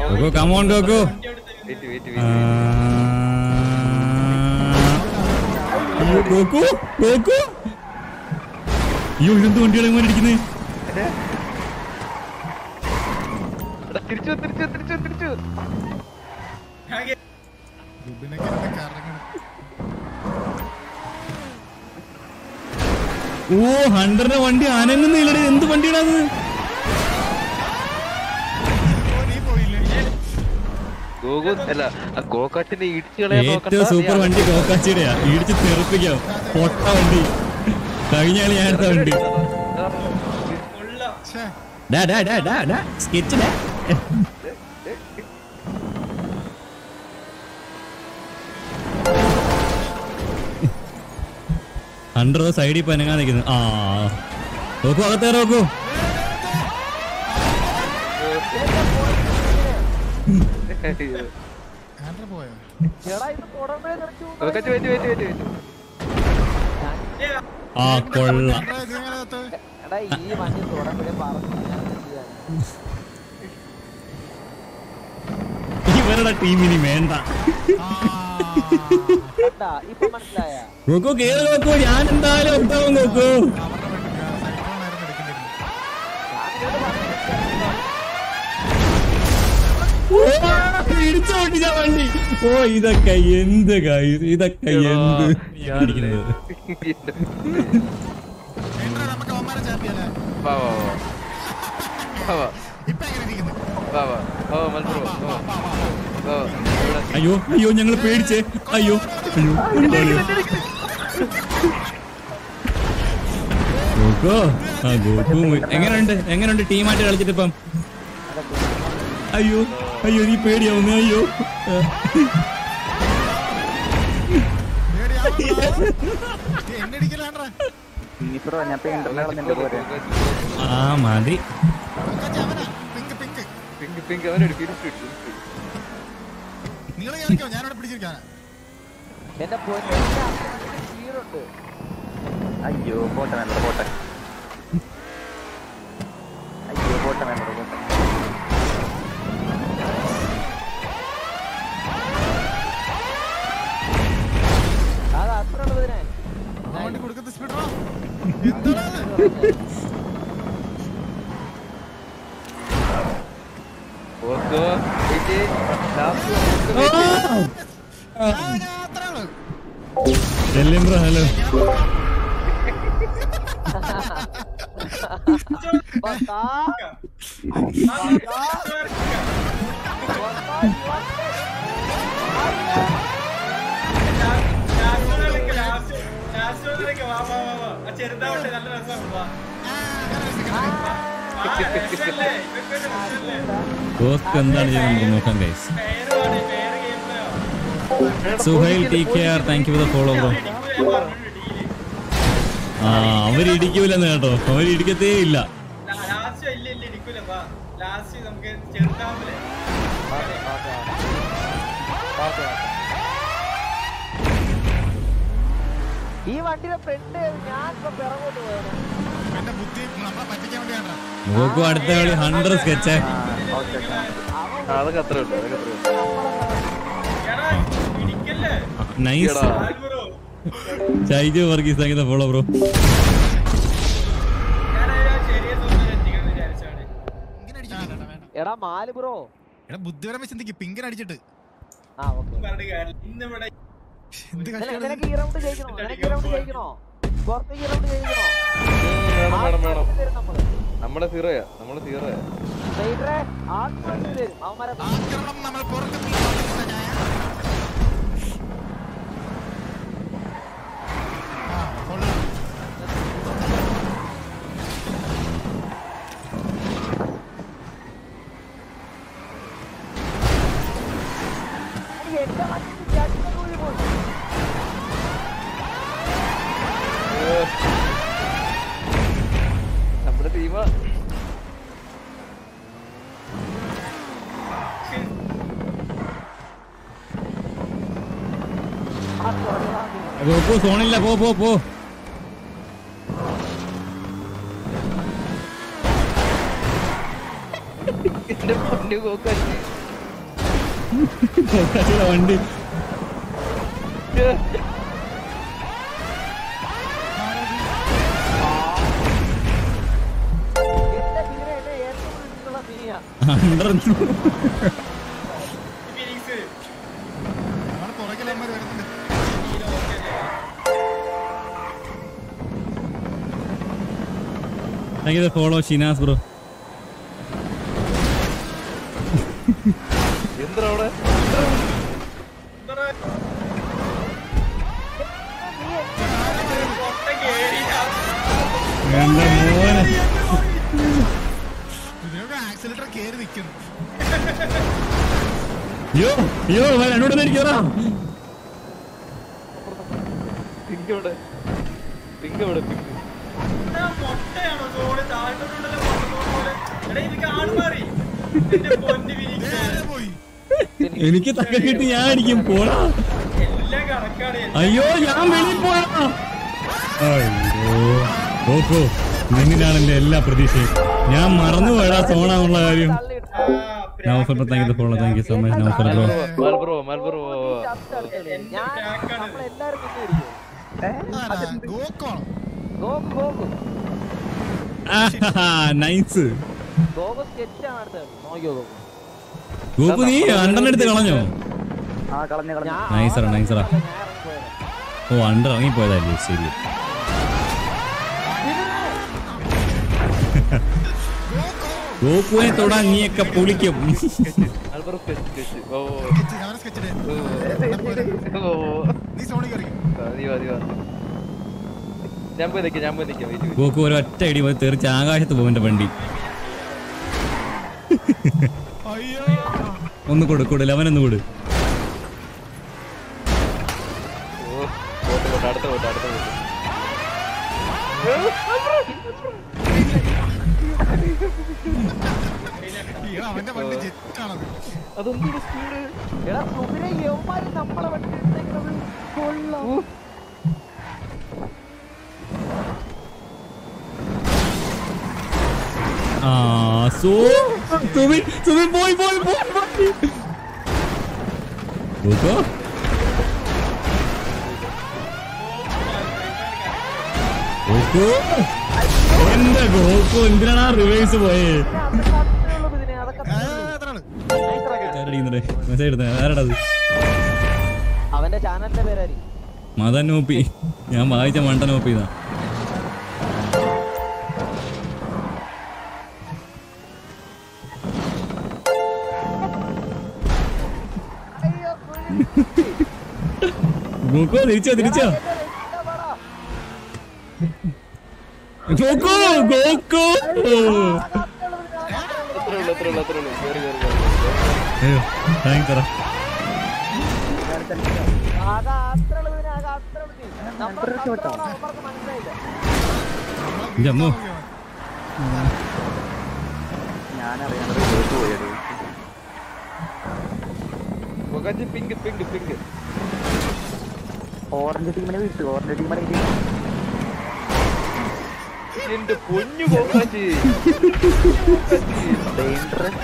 Goku come on Goku wait wait ആ. അയ്യോ, Goku Goku അയ്യോ ഇതെന്ത് വണ്ടിയാണ് ഇങ്ങനെ ഇരിക്കുന്നത് എടാ തിരിച്ചു തിരിച്ചു തിരിച്ചു തിരിച്ചു ലുബിനൊക്കെ എന്താ കറങ്ങണം ഓ ഹണ്ടറിന്റെ വണ്ടി അനങ്ങുന്നില്ലടേ എന്ത് വണ്ടിയാണ് അത് ഓ നീ പോയില്ലേ ഗോകു അല്ല ആ ഗോകാട്ടിനെ ഇടിച്ചു കളയാൻ ഏറ്റവും സൂപ്പർ വണ്ടി കോക്കാച്ചിയുടെയാ ഇടിച്ച് തെറിപ്പിക്കാം പൊട്ട വണ്ടി കഴിഞ്ഞ കളി ഞാൻ എടുത്ത വണ്ടി ഛേ ഡാ ഡാ ഡാ ഡാ ഡാ സ്കെച്ച് ഡാ ഹണ്ടർ സൈഡിൽ ഇപ്പൊ അനങ്ങാൻ നിൽക്കുന്നു ആ നോക്കൂ അകത്തേറെ നോക്കൂ ആൻഡ്ര പോയോ ഗോകാട്ടി വെയിറ്റ് വെയിറ്റ് വെയിറ്റ് വെയിറ്റ് ആ കൊള്ള ആൻഡ്ര ഇതെങ്ങനെ കത്ത് എടാ ഈ വണ്ടി തുടങ്ങി പറഞ്ഞു ഞാൻ എന്ത് ചെയ്യാനാ? ഇവരുടെ ടീമിനി വേണ്ട ആ കണ്ടാ ഇപ്പൊ മനസ്സിലായ നോക്കൂ കേറി നോക്കൂ ഞാൻ എന്തായാലും ഉണ്ടാവും നോക്കൂ അവരുടെ വണ്ടി സൈക്കിളായിരുന്നു എടുക്കേണ്ടിരുന്നത് ഇടിച്ചു പൊട്ടിച്ച വണ്ടി ഓ ഇതൊക്കെ എന്ത് കായ് ഇതൊക്കെ എന്ത് ഞാൻ ഇരിക്കുന്നത് ആൻഡ്ര നമുക്ക് അവന്മാരെ ചാമ്പ്യല്ലേ വാ വാ വാ വാ വാ ഇപ്പൊ എങ്ങനെ ഇരിക്കുന്നു വാ വാ വാ വാ മത്സരം വാ വാ വാ വാ ഇവിടെ അയ്യോ അയ്യോ ഞങ്ങൾ പേടിച്ചേ അയ്യോ അയ്യോ അയ്യോ. ഗോകു ആ ഗോകു എങ്ങനെയുണ്ട് എങ്ങനെയുണ്ട് ടീമായിട്ട് കളിച്ചിട്ട് ഇപ്പം അയ്യോ അയ്യോ നീ പേടിയാവുന്നു അയ്യോ എന്നെ അടിക്കല ആൻഡ്ര ആ മതി അവനാ പിങ്ക് പിങ്ക് പിങ്ക് പിങ്ക് അവനൊരു പിരിച്ചു നിങ്ങൾ കേറിക്കോ ഞാനവിടെ പിടിച്ചിരിക്കാനാ എന്റെ പൊന്നെ സ്പീഡുണ്ട് അയ്യോ പോട്ടെ വേണ്ട പോട്ടെ അയ്യോ പോട്ടെ വേണ്ട പോട്ടെ അത് അത്ര ഉള്ളതിനെ ആ വണ്ടി കൊടുക്കത്തെ സ്പീഡോ എന്താണ് ഓർക്കോ വെയിറ്റ് ലാസ്റ്റ് അത്രേ ഉള്ളൂ ബ്രോ ഹലോ പത്താ ചെറുതാവട്ടെ നല്ല രസമാണ് വാ. ആ, അങ്ങനെ രസിക്കണം. ആ, രസമല്ലേ? ഇതൊക്കെ ഒരു രസമല്ലേ? ഗോസ്ക് എന്താണ് ചെയ്യുന്നത് നമുക്ക് നോക്കാം ഗൈസ് പേര് പാടി, പേര് ഗെയിമിലോ? Suhail T K R thank you for the follow bro ഇടിക്കുമ്പോ ഞാൻ പറഞ്ഞിട്ടുണ്ട്, ഡീല്. ആ അവര് ഇടിക്കൂലെന്ന് കേട്ടോ അവര് ഇടിക്കത്തേ ഇല്ല ലാ- ലാസ്റ്റ് ഇല്ല ഇല്ല ഇടിക്കൂല വാ. ലാസ്റ്റ് നമുക്ക് ചെറുതാവുമ്പലേ ഈ വണ്ടിയുടെ ഫ്രണ്ട് ഞാൻ ഇപ്പൊ പിറകോട്ട് പോയത് എന്റെ ബുദ്ധി നമ്മളെ പറ്റിക്കാൻ വേണ്ടിയാണ്ടാ നോക്കൂ അടുത്ത കളി ഹൺഡ്രഡ് സ്കെച്ച് അതൊക്കെ അത്രേ ഉള്ളൂ അതൊക്കെ അത്രേ ഉള്ളൂ എടാ ഇടിക്കല്ലേ നൈസ് എടാ. Bro Chaiju Varghese thank you follow bro ഞാൻ ചെറിയ തോന്നുന്നു എത്തിക്കണം വിചാരിച്ചാണ് ഇങ്ങനെ അടിക്കാൻ വേണ്ട എടാ മാല് ബ്രോ എടാ ബുദ്ധിപരമായി ചിന്തിക്ക് പിങ്കിന് അടിച്ചിട്ട് ആ ഓക്കെ പറഞ്ഞിട്ട് കാര്യമില്ല ഇന്നിവിടെ എന്ത് കഷ്ടമാണ് നിനക്ക് ഈ റൗണ്ട് ജയിക്കണോ നിനക്ക് ഈ റൗണ്ട് ജയിക്കണോ പുറത്തേക്ക് ഈ റൗണ്ട് ജയിക്കണോ വേണം വേണം വേണം തരും നമ്മള് നമ്മളെ സീറോയാ നമ്മളെ സീറോയാ സ്പൈഡറെ ആദ്യം തരും അവന്മാരെ ആക്രമണം നമ്മൾ പുറത്ത് ആ കൊള്ളാം എനിക്ക് എന്റെ വണ്ടി രണ്ട് കൂലി പോയി നമ്മുടെ ടീമാ ആ കൊള്ളാം ഗോകു സോണില്ല പോ പോ പോ എന്റെ പൊന്നു കോക്കാച്ചി പൊക്കാച്ചിയുടെ വണ്ടി എന്റെ ബീനെ എന്നെ ഏറ്റവും ഇഷ്ടമുള്ള ബീനിയാ അണ്ടർ ഫിനിക്സ് നമ്മുടെ പുറകിലന്മാർ വരുന്നുണ്ട് thank you follow Shinas bro എന്താ അവിടെ പൊട്ട കേറിയാ എന്റെ മോനെ ഇതിനൊക്കെ ആക്സിലേറ്റർ കയറി നിൽക്കുന്നു അയ്യോ അയ്യോ എന്നോട് എനിക്കറാ പിങ്ക് എവിടെ പിങ്ക് എവിടെ പിങ്ക് ആ മൊട്ടയാണോ സോണ് താഴോട്ടുണ്ടല്ലോ മൊട്ട പോലെ എടാ ഇത് കാട് മാറി എന്റെ പൊന്ന് ഫിനിക്സ് നേരെ പോയി എനിക്ക് തക്ക കിട്ടി ഞാൻ അടിക്കും പോടാ എല്ലാം കണക്കാണ് അയ്യോ ഞാൻ വെളിയിൽ പോയാ അയ്യോ ഓക്കോ നിന്നിലാണ് എന്റെ എല്ലാ പ്രതീക്ഷയും ഞാൻ മറന്നു പോയടാ സോണാന്നുള്ള കാര്യം Noufar bro thank you follow thank you so much Noufar bro മൽബ്രോ മൽബ്രോ ഞാൻ നമ്മളെല്ലാരും പിന്നെ അടിക്കും ഗോക്കോണം ഗോകു ഗോകു നൈസ് ഗോകു സ്കെച്ചാണ് അടുത്തത് നോക്കിയോ ഗോകു ഗോപു നീ അണ്ടനെടുത്ത് കളഞ്ഞോ ആ കളഞ്ഞ കളഞ്ഞ ഞാൻ നൈസറാ നൈസറാ ഞാൻ ഇറങ്ങിപ്പോയത് ഓ അണ്ടർ ഇറങ്ങിപ്പോയതല്ലേ ശരി ഗോപുവിനെ തൊടാൻ നീയൊക്കെ പൊളിക്കും മൽബ്രോ സ്കെച്ച് സ്കെച്ച് ഓ അവനെ സ്കെച്ചിട്ട് ഓ നീ സോണി കയറി മതി മതി മതി ഞാൻ പോയി നിൽക്കാം ഞാൻ പോയി നിൽക്കാം വെയിറ്റ് ഗോകു ഒരു ഒറ്റ ഇടി പോയി തെറിച്ച് ആകാശത്ത് പോകും എന്റെ വണ്ടി അയ്യോ ഒന്ന് കൊടു കൊടു ലെവനൊന്ന് കൊടു ഓ പോട്ടെ പോട്ടെ അടുത്ത പോട്ടെ അടുത്ത പോട്ടെ അയ്യോ, അവന്റെ വണ്ടി ജെറ്റാണത് അതൊന്നും സ്പീഡ് എടാ സുബിനെ യവന്മാര് നമ്മളെ വെട്ടിയിട്ടേക്കുന്നത് കൊള്ളാം ആ സോ സുബി സുബി പോയി പോയി പോയി പോയി ഗോകു ഗോകു എന്റെ ഗോകു എന്തിനാണ് ആ റിവേഴ്സ് പോയേ അതൊക്കെ അത്രേ ഉള്ളൂ ഇതിനെ അതൊക്കെ ആ, അത്രേ ഉള്ളൂ. അതാണ് ചാരടിക്കുന്നുണ്ടേ മെസ്സേജ് എടുത്തേ ആരടത് അവന്റെ ചാനലിന്റെ പേരായിരിക്കും മദൻ നോപ്പി ഞാൻ വായിച്ച മണ്ട നോപ്പി ഇതാ അയ്യോ ഗോകു തിരിച്ചോ തിരിച്ചോ ഗോകു ഗോകു അത്രേ ഉള്ളൂ അത്രേ ഉള്ളൂ അത്രേ ഉള്ളൂ കയറി കയറി കയറി അയ്യോ താങ്ക് തറ ആകെ അത്ര ഉള്ളതിന് ആകെ അത്ര ഉള്ളതിന് നമ്മൾ അവർക്ക് മനസ്സിലായില്ല എന്റെ അമ്മോ ഞാനറിയാണ്ട് തോറ്റു പോയത് പൊക്കാച്ചി പിങ്ക് പിങ്ക് പിങ്ക് ഓറഞ്ച് ടീമിനെ വിട്ടു ഓറഞ്ച് ടീമിനെ വിട്ടു എന്റെ പൊന്നു പൊക്കാച്ചി ഡേഞ്ചറസ്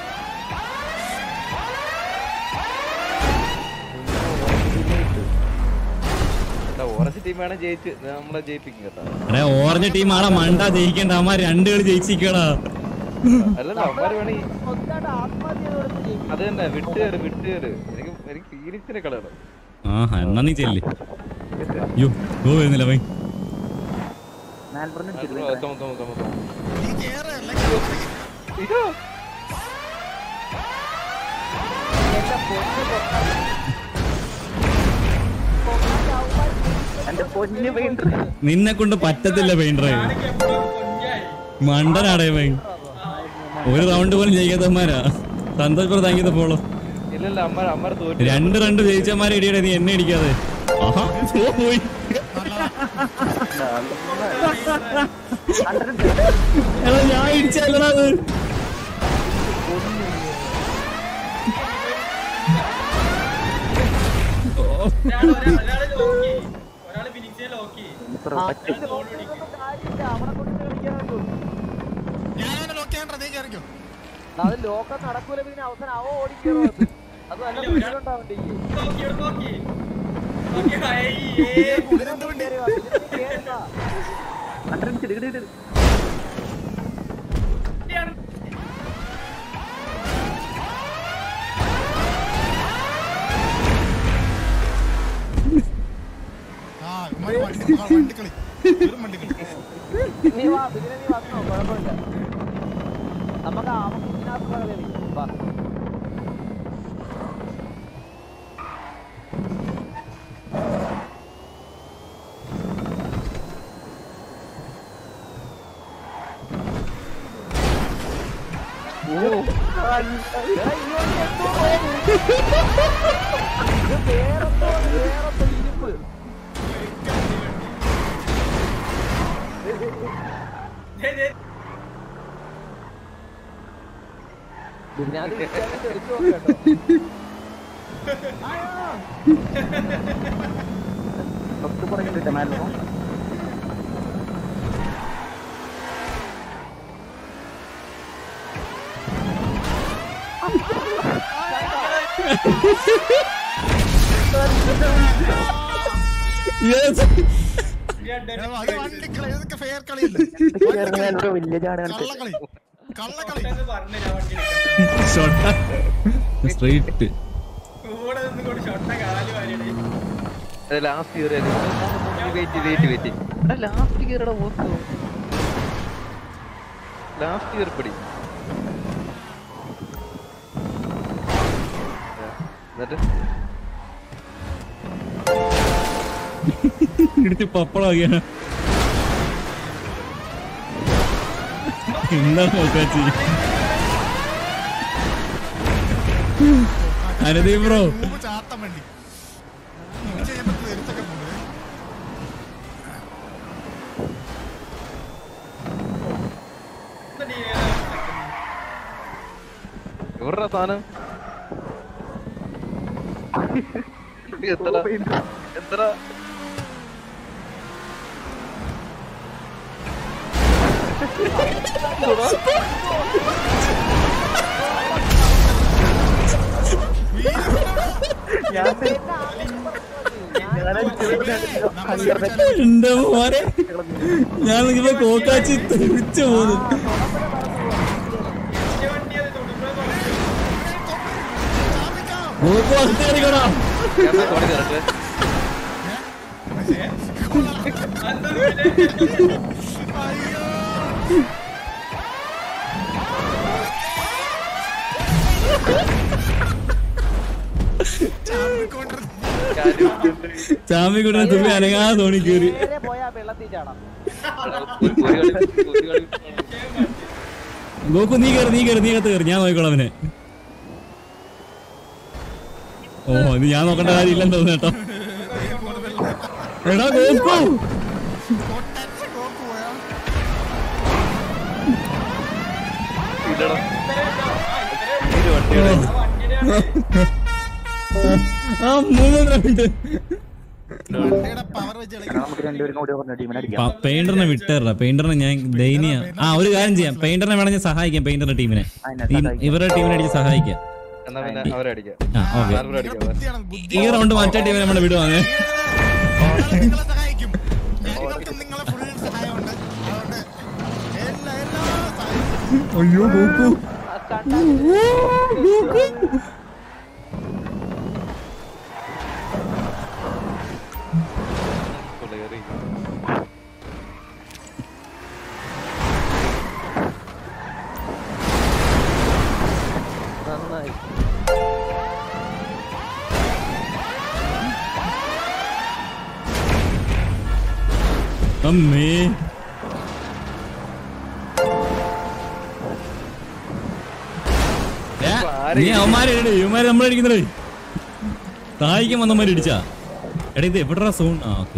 എടാ ഓറഞ്ച് ടീമാണ് ജയിച്ച് നമ്മളെ ജയിപ്പിക്കും കേട്ടോ എടാ ഓറഞ്ച് ടീം ആടാ മണ്ട ജയിക്കണ്ട അമ്മ രണ്ടു കളി ജയിച്ചിക്കടാ അല്ലല്ല അവന്മാര് വേണേ സ്വന്തമായിട്ട് ആത്മഹത്യ ചെയ്ത് കൊടുത്ത് ജയിക്കും അത് തന്നെ വിട്ടുകയറ് വിട്ടുകയറ് എനിക്ക് എനിക്ക് ഫീലിങ്സിനെ കളയണം ആ എന്നാ നീ ചെല്ല് അയ്യോ ഗോ വരുന്നില്ല ഭൈ നാൽപ്പറിന് മൽബ്രോ തോമ തോമ തോമ തോമ നീ കേറ് അല്ലെങ്കിൽ ഇതോ എന്റെ പൊന്ന് പൊട്ടാൻ പൊട്ടാൻ അവന്മാര് എന്റെ പൊന്നു പെയിന്റർ നിന്നെ കൊണ്ട് പറ്റത്തില്ല പെയിന്ററെ ഞാനൊക്കെ എപ്പോഴും കുഞ്ഞായി മണ്ടനാടേ ഭൈ ഒരു റൗണ്ട് പോലും ജയിക്കാത്തമാരാ Santhosh pro thank you follow ഇല്ലല്ല അമ്മ അമ്മ തോറ്റു രണ്ട് രണ്ട് ജയിച്ചമാരെ ഇടിയടെ നീ എന്നെ ഇടിക്കാതെ ആഹാ ഓ, പോയി എടാ ഞാൻ ഇടിച്ചല്ലടാ അത് ഒരാള് ഒരാ- ഒരാള് ലോക്കി ഒരാള് ഫിനിക്സിനെ ലോക്കി അതിന് നോക്കിയിട്ടൊന്നും കാര്യമില്ല അവിടെ കൊണ്ട് കളിക്കാനുള്ളൂ ഞാൻ അവനെ ലോക്ക് ചെയ്യണ്ട നീ കയറിക്കോ അത് ലോകം നടക്കൂല പിന്നെ അവസാനം അവ ഓടിക്കോ അത് നല്ല ഇല്ല, ഒരാൾ- സ്പീഡുണ്ടാ വണ്ടിക്ക് നോക്കി, ഇവിടെ നോക്കി. നോക്കി, അയ്യേ. ഇതിനകത്ത് കേറി വാ, ഇതിനകത്ത് കേറി വാ. അട്ടടിച്ച് ഇട്, ഇട്, ഇട്. ആ ഇവന്മാര് വണ്ടി ആ, വണ്ടിക്കളി വെറും വണ്ടിക്കളി നീ വാ ഇതിനെ നീ വന്നോ കുഴപ്പമില്ല നമുക്ക് ആ നമുക്ക് ഇതിനകത്തുള്ള കളി കളിക്കാം. വാ എടാ, ഈ വണ്ടി എന്തോ ഇത് വേറെന്തോ വേറെന്തോ ഇരുമ്പ് ദേ, ദേ. ഇതിനകത്ത് ഇരിക്കാതെ തെറിച്ച് നോക്കട്ടോ. തൊട്ട് പുറകിൽ ഇട്ട മാൽബോ Yes. ഞാൻ ഡെഡ് എടാ, അത് വണ്ടിക്കളി ഇതൊക്കെ ഫെയർ കളിയല്ലേ മാൽബോ വലിയ ചാട് കളിച്ചു കള്ളക്കളി കള്ളക്കളി എന്ന് പറഞ്ഞ് ഞാൻ വണ്ടി എടുക്കണ്ട. ഷോട്ട് സ്ട്രൈറ്റ് കൂടെ നിന്നുകൊണ്ട് ഷൊട്ട കാല് വാരിയിടേ. Last year wait wait wait എടാ ലാസ്റ്റ് ഇയറുടെ ഓർത്തോ ലാസ്റ്റ് ഇയർ പടി എന്നിട്ട് ഇടിച്ച് പപ്പളാക്കിയാണ് എന്താ നോക്കാച്ചി അനുദീപ് ബ്രോ മൂവ് ചാത്തം വേണ്ടി മൂവ് ചെയ്യുമ്പോ തെരുത്തൊക്കെ പോകുന്നത് എന്നിട്ട് ഈ എവിടാ സാധനം എത്ര എത്ര എന്റെ മോനെ ഞാൻ നിങ്ങളെ കോക്കാച്ചി തെറിച്ചു പോകുന്നു വലിയ വണ്ടി അത് തൊടുമ്പോ കോക്കു അകത്തേറിക്കടാ ഞാൻ തോണി തരട്ടെ ചാമി കൂടെ തുള്ളി അനങ്ങാതെ തോണി കയറി നേരെ പോയാ വെള്ളത്തിൽ ചാടാം ഒരു ഒരു കളി ഒരു കളി ഗോക്കു നീ കയറി നീ കയറി നീ അകത്ത് കയറി ഞാൻ നോക്കിക്കോളാം അവനെ ഓ ഇത് ഞാൻ നോക്കേണ്ട കാര്യമില്ലെന്ന് തോന്നുന്നു കേട്ടോ എടാ ഗോക്കു ഇല്ലടാ ഒരു വണ്ടിയുടെ ആ മൂന്നര മിനിറ്റ് വണ്ടിയുടെ പവർ വെച്ച് കളിക്കണം നമുക്ക് രണ്ടുപേരും കൂടി പറഞ്ഞ ടീമിനെ അടിക്കാം പെയിന്ററിനെ വിട്ടേറാ പെയിന്ററിനെ ഞാൻ ദയനീയ ആ ഒരു കാര്യം ചെയ്യാം പെയിന്ററിനെ വേണമെങ്കിൽ ഞാൻ സഹായിക്കാം പെയിന്ററിന്റെ ടീമിനെ അതിനെ ടീം സഹായിക്കാം. ഇവരുടെ ടീമിനെ അടിച്ച് സഹായിക്കാം എന്നാ പിന്നെ അവരെ അടിക്കാം ആ ഓക്കെ നാലുപേരെ അടിക്കാം വാ. ബുദ്ധിയാണ് ബുദ്ധി ഈ റൗണ്ട് മറ്റേ ടീമിനെ നമ്മൾ വിടുവാങ്ങ് ഞങ്ങളെ നിങ്ങളെ സഹായിക്കും ഞങ്ങൾക്കും നിങ്ങളെ ഫുൾ സഹായമുണ്ട് അതുകൊണ്ട് എല്ലാ എല്ലാ സഹായിക്കും അയ്യോ ഗോക്കു കൊണ്ട് കേറി. നന്നായി അമ്മേ ഏ, നീ അവന്മാരെ ഇടേ ഇവന്മാരെ നമ്മളടിക്കുന്നേ സഹായിക്കാൻ വന്നമാര് ഇടിച്ചാ എടാ ഇത് എവിടാ സോൺ ആ ഓക്കെ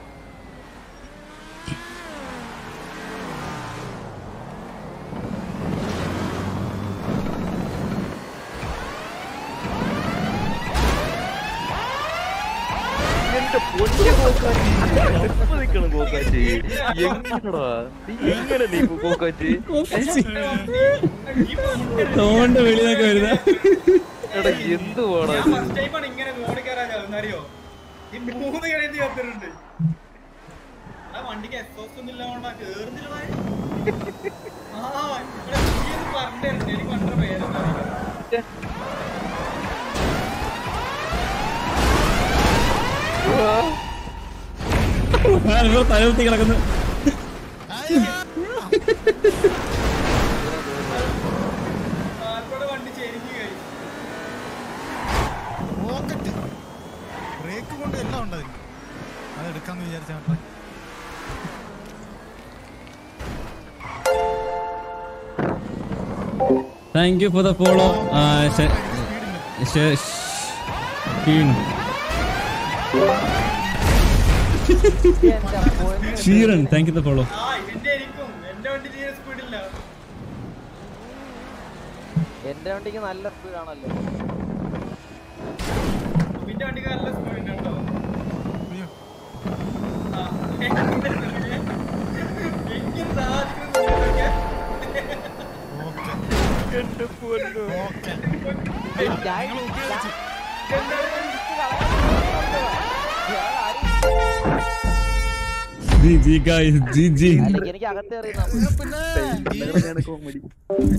എന്റെ പൊന്നു കോക്കാച്ചി. എപ്പോ നിക്കണം കോക്കാച്ചി? എങ്ങനെടാ? നീ എങ്ങനെ നീ കോക്കാച്ചി? തോണ്ട വെളിയിലൊക്കെ വരുന്ന എടാ എന്ത് പോടാ ഞാൻ ഫസ്റ്റ് ടൈമാണ് ഇങ്ങനെ മോളിൽ കയറാൻ ചാവുന്നത് അറിയോ ഈ മൂന്ന് കിടന്ന് കത്തിട്ടുണ്ട് ആ വണ്ടിക്ക് എക്സോസ്റ്റ് ഒന്നും ഇല്ലാണ്ടാ കേറുന്നില്ല ആ ഇവിടെ നീ ഒന്ന് പറഞ്ഞിരുന്നു എനിക്ക് വണ്ട പേരെന്താ അറിയില്ല. തലകുത്തി കിടക്കുന്നു ആർക്കോടെ വണ്ടി ചെരിഞ്ഞു കഴിഞ്ഞു റോക്കറ്റ് ബ്രേക്ക് കൊണ്ട് എല്ലാം ഉണ്ട് അതിന് അത് എടുക്കാന്ന് വിചാരിച്ചാ കേട്ടോ thank you for the follow എന്റെ പൊന്ന് Sheeran thank you the follow ആ ഇതിന്റെ എനിക്കും എന്റെ വണ്ടി തീരെ സ്പീഡില്ല എന്റെ വണ്ടിക്ക് നല്ല സ്പീഡാണല്ലോ നിന്റെ വണ്ടിക്ക് നല്ല സ്പീഡ് ഉണ്ട് കേട്ടോ അയ്യോ ആ, എനിക്ക് സാധിക്കും നിങ്ങളൊക്കെ. ഓക്കെ എന്റെ പൊന്നോ ഓക്കെ ഞാൻ നിങ്ങൾ ഓക്കെ വെച്ച് G G guys G G അല്ലെങ്കിൽ എനിക്ക് അകത്ത് കയറി പിന്നെ കോമഡി